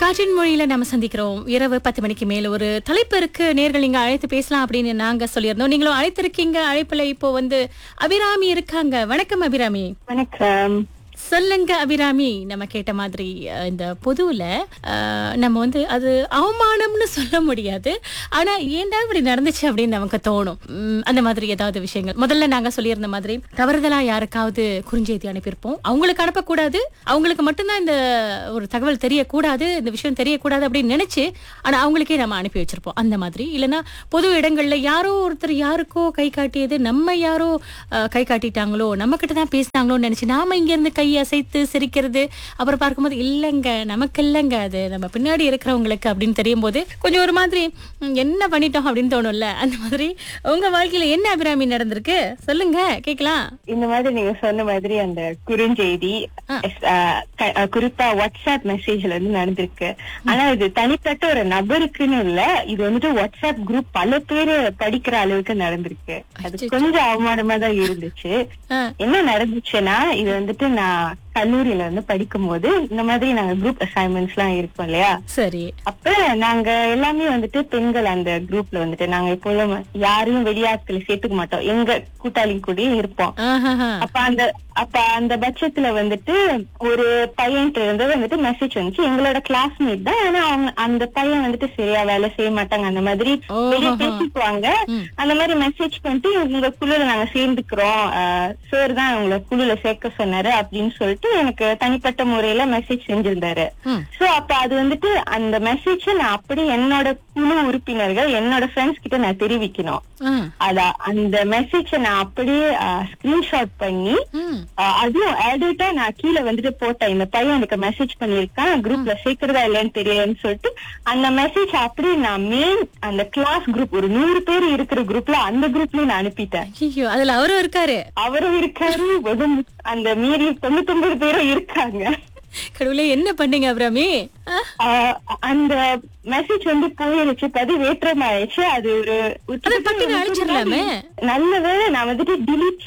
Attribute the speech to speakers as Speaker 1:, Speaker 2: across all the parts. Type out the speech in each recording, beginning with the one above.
Speaker 1: காற்றின் மொழியில நம்ம சந்திக்கிறோம் இரவு பத்து மணிக்கு மேல ஒரு தலைப்பு இருக்கு நேர்கள் நீங்க அழைத்து பேசலாம் அப்படின்னு நாங்க சொல்லியிருந்தோம் நீங்களும் அழைத்திருக்கீங்க அழைப்புல இப்போ வந்து அபிராமி இருக்காங்க வணக்கம் அபிராமி
Speaker 2: வணக்கம்
Speaker 1: சொல்லுங்க அபிராமி நம்ம கேட்ட மாதிரி அஹ், இந்த பொதுவுல அஹ், நம்ம வந்து அது அவமானம்னு சொல்ல முடியாது ஆனா ஏன்டா இப்படி நடந்துச்சு அப்படின்னு நமக்கு தோணும் உம், அந்த மாதிரி ஏதாவது விஷயங்கள் முதல்ல நாங்க சொல்லியிருந்த மாதிரி தவறுதலா யாருக்காவது குறுஞ்செய்தி அனுப்பியிருப்போம் அவங்களுக்கு அனுப்பக்கூடாது அவங்களுக்கு மட்டும்தான் இந்த ஒரு தகவல் தெரியக்கூடாது இந்த விஷயம் தெரியக்கூடாது அப்படின்னு நினைச்சு ஆனா அவங்களுக்கே நம்ம அனுப்பி வச்சிருப்போம் அந்த மாதிரி இல்லைன்னா பொது இடங்கள்ல யாரோ ஒருத்தர் யாருக்கோ கை காட்டியது நம்ம யாரோ அஹ், கை காட்டிட்டாங்களோ நம்ம கிட்ட தான் பேசினாங்களோன்னு நினைச்சு நாம இங்க இருந்து கையை அசைத்து சிரிக்கிறது அப்புறம் பார்க்கும்போது இல்லைங்க நமக்கு இல்லைங்க அது நம்ம பின்னாடி இருக்கிறவங்களுக்கு அப்படின்னு தெரியும் போது கொஞ்சம் ஒரு மாதிரி ம், என்ன பண்ணிட்டோம் அப்படின்னு தோணும்ல அந்த மாதிரி உங்க வாழ்க்கையில என்ன அபிராமி நடந்திருக்கு சொல்லுங்க கேக்கலாம்
Speaker 2: இந்த மாதிரி நீங்க சொன்ன மாதிரி அந்த குறுஞ்செய்தி அஹ், க- அஹ், குறிப்பா வாட்ஸ்அப் மெசேஜ்ல இருந்து நடந்திருக்கு ஆனா இது தனிப்பட்ட ஒரு நபருக்குன்னு இல்ல இது வந்துட்டு வாட்ஸ்அப் குரூப் பல பேரு படிக்கிற அளவுக்கு நடந்திருக்கு அது கொஞ்சம் அவமானமா தான் இருந்துச்சு
Speaker 1: ஆ.
Speaker 2: என்ன நடந்துச்சுன்னா இது வந்துட்டு நான் கல்லூரியில வந்து படிக்கும் போது இந்த மாதிரி நாங்க குரூப் அசைன்மெண்ட்ஸ் எல்லாம் இருக்கோம் இல்லையா
Speaker 1: சரி
Speaker 2: அப்ப நாங்க எல்லாமே வந்துட்டு பெண்கள் அந்த குரூப்ல வந்துட்டு நாங்க எப்போதும் யாரையும் வெளியாட்களை சேர்த்துக்க மாட்டோம் எங்க கூட்டாளி கூடயே இருப்போம்
Speaker 1: ஆஹாஹா.
Speaker 2: அப்ப அந்த அப்ப அந்த பட்சத்துல வந்துட்டு ஒரு பையன்கிட்ட இருந்து வந்துட்டு மெசேஜ் வந்துச்சு எங்களோட கிளாஸ்மேட் தான் ஆனா அவங்க அந்த பையன் வந்துட்டு சரியா வேலை செய்ய மாட்டாங்க அந்த மாதிரி வெளிய பேசிக்குவாங்க அந்த மாதிரி மெசேஜ் பண்ணிட்டு உங்க குழுல நாங்க சேர்ந்துக்கிறோம் சார் தான் உங்களை குழுல சேர்க்க சொன்னாரு அப்படின்னு சொல்லிட்டு எனக்கு தனிப்பட்ட முறையில மெசேஜ் செஞ்சிருந்தாரு
Speaker 1: ம்.
Speaker 2: சோ அப்ப அது வந்துட்டு அந்த மெசேஜ நான் அப்படியே என்னோட குழு உறுப்பினர்கள் என்னோட ஃப்ரெண்ட்ஸ் கிட்ட நான் தெரிவிக்கணும்
Speaker 1: ஆ.
Speaker 2: அத அந்த மெசேஜ நான் அப்படியே ஸ்கிரீன்ஷாட் பண்ணி
Speaker 1: ம்.
Speaker 2: அஹ், அதுவும் ஆடிட்டா நான் கீழே வந்துட்டு போட்டேன் இந்த பையன் எனக்கு மெசேஜ் பண்ணிருக்கான் குரூப்ல சேர்க்கிறதா இல்லையான்னு தெரியலன்னு சொல்லிட்டு அந்த மெசேஜ் அப்படியே நான் மெயின் அந்த கிளாஸ் குரூப் ஒரு நூறு பேர் இருக்கிற குரூப்ல அந்த குரூப்லயும் நான் அனுப்பிட்டேன்
Speaker 1: ஐயோ அதுல அவரும் இருக்காரு
Speaker 2: அவரும் இருக்காரு ஒரு மு- அந்த மீறி தொண்ணூத்தொன்பது பேரும் இருக்காங்க
Speaker 1: கடவுளே என்ன பண்ணீங்க அபிராமி ஆ.
Speaker 2: ஆஹ் அந்த மெசேஜ் வந்து போயிருச்சு பதிவேற்றம் ஆயிடுச்சு அது ஒரு
Speaker 1: அதை பட்டின அழிச்சிடலாமே
Speaker 2: நல்ல வேளை நான் வந்துட்டு டிலீட்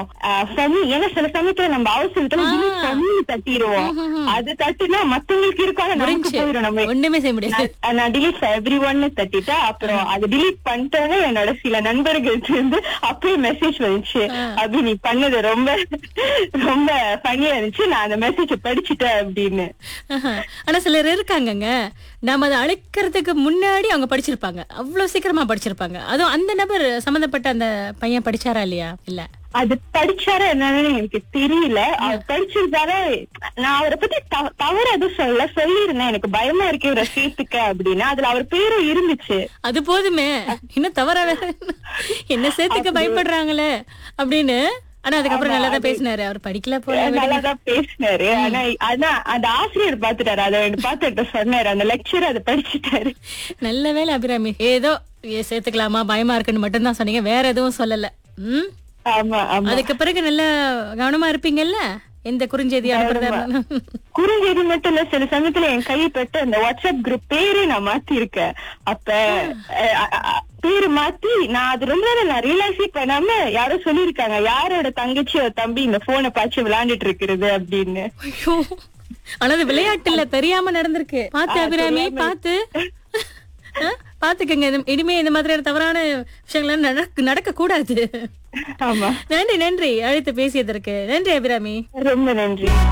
Speaker 2: பண்ணி ஏன்னா சில சமயத்துல நம்ம அவசரத்துல டிலீட் பண்ணி தட்டிடுவோம் அது தட்டுனா மத்தவங்களுக்கு இருக்கும் ஆனா நமக்கு
Speaker 1: முடிஞ்சு
Speaker 2: போயிடும் நம்ம
Speaker 1: ஒண்ணுமே செய்ய முடியாது
Speaker 2: நான் நான் delete எவ்ரி ஒன்னு தட்டிட்டா அப்புறம் அது delete பண்ணிட்டோன்னே என்னோட சில நண்பர்களுக்கு இருந்து அப்படியே மெசேஜ் வந்துச்சு அப்படி நீ பண்ணது ரொம்ப ரொம்ப ஃபனியா இருந்துச்சு நான் அந்த மெசேஜ் படிச்சுட்டேன் அப்படின்னு
Speaker 1: ஆஹா. ஆனா சிலர் இருக்காங்கங்க நாம அதை அழைக்கிறதுக்கு முன்னாடி அவங்க படிச்சிருப்பாங்க அவ்வளவு சீக்கிரமா படிச்சிருப்பாங்க அதுவும் அந்த நபர் சம்பந்தப்பட்ட அந்த பையன் படிச்சாரா இல்லையா இல்ல
Speaker 2: அது படிச்சாரா என்னன்னு எனக்கு தெரியல அவர் படிச்சிருந்தாலே நான் அவரை பத்தி தவ- தவறு எதுவும் சொல்ல சொல்லியிருந்தேன் எனக்கு பயமா இருக்கு இவரை சேர்த்துக்க அப்படின்னு அதுல அவர் பேரும் இருந்துச்சு
Speaker 1: அது போதுமே இன்னும் தவறா வேற என்ன சேர்த்துக்க பயப்படுறாங்களே அப்படின்னு ஆனா அதுக்கப்புறம் நல்லா தான் பேசினாரு அவர் படிக்கல போல
Speaker 2: நல்லாதான் பேசினாரு ஆனா அதான் அந்த ஆசிரியர் பாத்துட்டாரு அதை பாத்துட்டு சொன்னாரு அந்த லெக்சர் அதை படிச்சுட்டாரு
Speaker 1: நல்ல வேளை அபிராமி ஏதோ ஏ, சேர்த்துக்கலாமா பயமா இருக்குன்னு மட்டும்தான் சொன்னீங்க வேற எதுவும் சொல்லல ம்
Speaker 2: ஆமா ஆமா
Speaker 1: அதுக்கு பிறகு நல்ல கவனமா இருப்பீங்கல்ல எந்த குறுஞ்செய்தி அனுப்புறதா இருந்தாலும்.
Speaker 2: குறுஞ்செய்தி மட்டும் இல்ல சில சமயத்துல என் கை பட்டு அந்த வாட்ஸ்அப் குரூப் பேரே நான் மாத்தி இருக்கேன் அப்ப அஹ், அஹ், அஹ், பேரு மாத்தி நான் அது ரொம்ப நேரம் நான் ரியலைஸே பண்ணாம யாரோ சொல்லிருக்காங்க யாரோட தங்கச்சியோ தம்பி இந்த போனை பாய்ச்சி விளையாண்டுட்டு இருக்கிறது அப்படின்னு
Speaker 1: ஐயோ ஆனா அது விளையாட்டு இல்ல தெரியாம நடந்திருக்கு பாத்து அபிராமி பாத்து ஆ, பாத்துக்கங்க இது- இனிமே இந்த மாதிரியான தவறான விஷயங்கள் நடக்க நடக்க கூடாது
Speaker 2: ஆமா
Speaker 1: நன்றி நன்றி அழைத்து பேசியதற்கு நன்றி அபிராமி
Speaker 2: ரொம்ப நன்றி